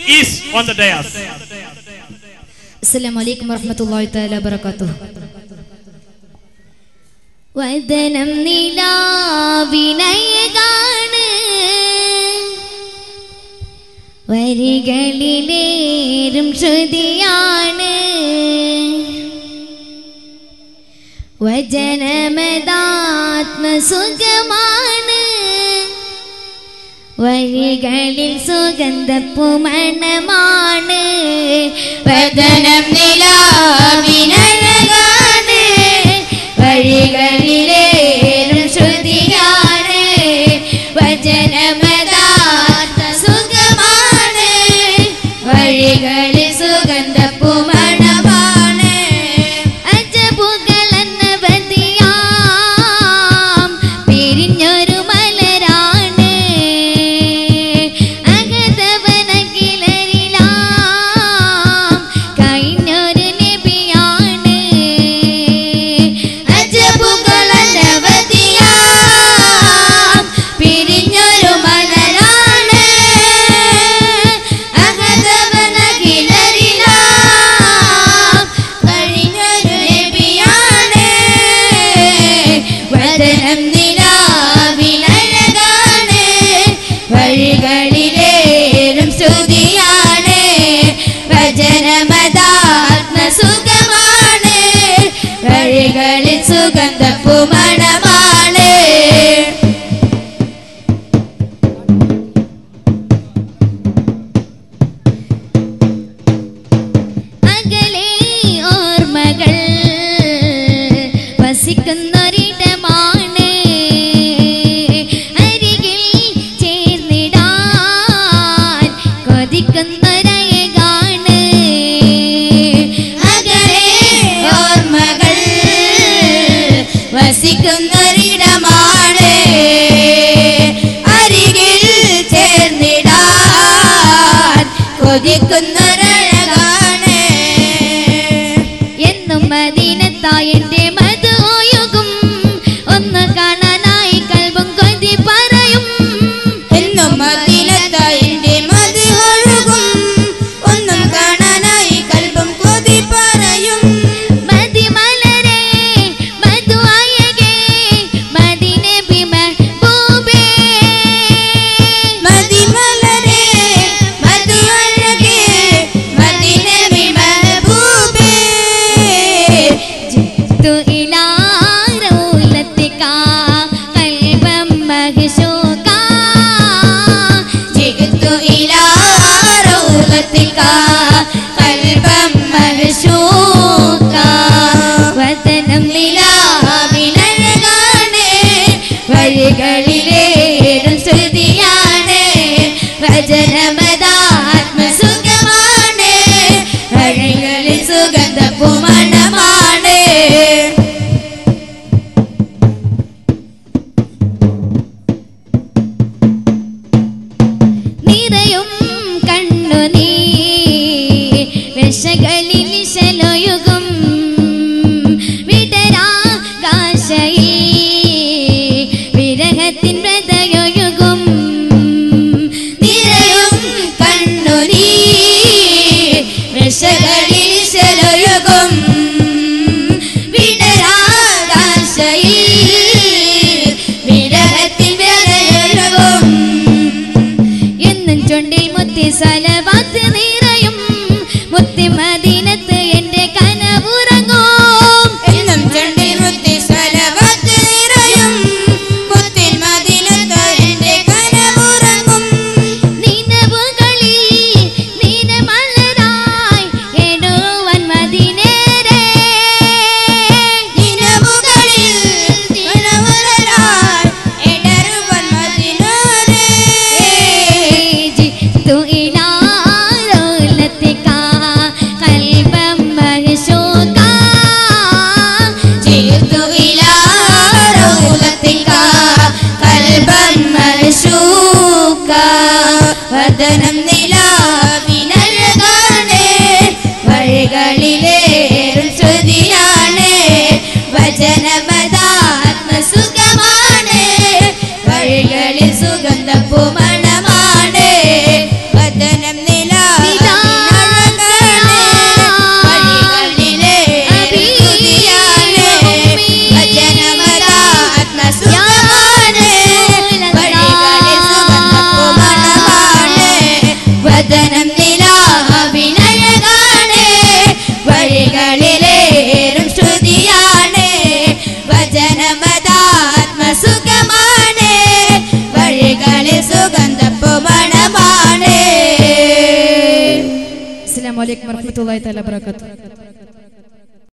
is on the dais. അസ്സലാമു അലൈക്കും വറഹ്മത്തുള്ളാഹി തആല വബറകാതുഹു വദനം നിലാവിനയകാണ് വരികളിലേറും ശ്രുതിയാണ് വചനമതാത്മസുഖമാണ് വഴികളിൽ സുഗന്ധപ്പുമണമാണ് വദനം നിലാവിനഴകാണ് വഴികളിലേറും ശ്രുതിയാണ് വചനമതാത്ത സുഖമാണ് വഴികളിൽ സുഗന്ധപ്പുമണമാണ് അജബുകളന്നവതിയാം പിരിഞ്ഞൊരു മലരാണ് അകതവനകിലരിലാം കഴിഞ്ഞൊരു നബിയാണ് അജബുകളന്നവതിയാം പിരിഞ്ഞൊരു മലരാണ് അകതവനകിലരിലാം കഴിഞ്ഞൊരു നബിയാണ് വദനം നിലാവിലഴകാണ് വഴികളിലേറും സ്തുതിയാണ് വചനമതാത്മ സുഖമാണ് വഴികളിൽ സുഗന്ധപ്പുമണമാണ് അകലെ ഓർമ്മകൾ വസിക്കുന്നൊരിടമാണ് അരികിൽ ചേർന്നിടാൻ കൊതിക്കുന്നൊരയകാണ് അകലെ ഓർമ്മകൾ വസിക്കുന്നൊരിടമാണ് അരികിൽ ചേർന്നിടാൻ കൊതിക്കുന്നൊരഴകാണ് എന്നും മദീനത്തായ എന്റെ മധുയൊഴുകും ഒന്ന് കാണാനായി കൽബും കൊതി പറയും എന്നും മദീനത്തായി എന്റെ മതിയൊഴുകും ഒന്നും കാണാനായി കൽബം കൊതി പറയും മതിമലരെ മധുവായകെ മദിനബി മെഹബൂബേ മതിമലരെ മതിയഴകെ മദിനബി മെഹബൂബേ ജിത്തു ഇലാ റൗലത്തിക ഖൽബം മഹ്ശൂക ജിഗ്തു ഇലാ റൗലത്തിക ഖൽബം മഹ്ശൂക വദനം നിലാവിനഴകാണ് വഴികളിലേറും സ്തുതിയാണ് വചനമതാത്മസുഖമാണ് വഴികളിൽ സുഗന്ധപ്പുമണമാണ് നിറയും കണ്ണു നീ വിഷകളിൽ ശലൊയുകും വിടരാകാശയിൽ വിരഹത്തിൻ വ്രതയൊഴുകും നിറയും കണ്ണുനീ വിഷകളിൽ ശലൊഴുകും വിടരാകാശയിൽ വിരഹത്തിൽ വിരയൊഴുകും എന്നും ചൊണ്ടിൽ മുത്തി സലവാത്ത് നിറയും മുത്തി മദീനത്ത് എന്റെ കനവുറങ്ങും എന്നും ചണ്ടി മുത്തി സലവത്ത് നിറയും മുത്തിൻ മദിനത്ത് എന്റെ കനവുറങ്ങും നിനവുകളിൽ നീനമലരായി എഴുവൻ മദീനേരെ നിലവുകളിൽ കനവുറരാൻ എടരുവൻ മദിനോരേ ജിത്തു ഇലാ റൗലത്തിക ഖൽബം മഹ്ശൂക ജിത്തു ഇലാ റൗലത്തിക ഖൽബൻ മർശൂക വദനം നിലാവിനഴകാണ് വഴികളിലേറും ശ്രുതിയാണ് വചനമതാത്മസുഖമാണ് വഴികളിൽ സുഗന്ധപ്പുമണമാണ് വദനം നിലാ വലൈക്കും വറഹ്മത്തുള്ളാഹി തആല വബറകാതുഹു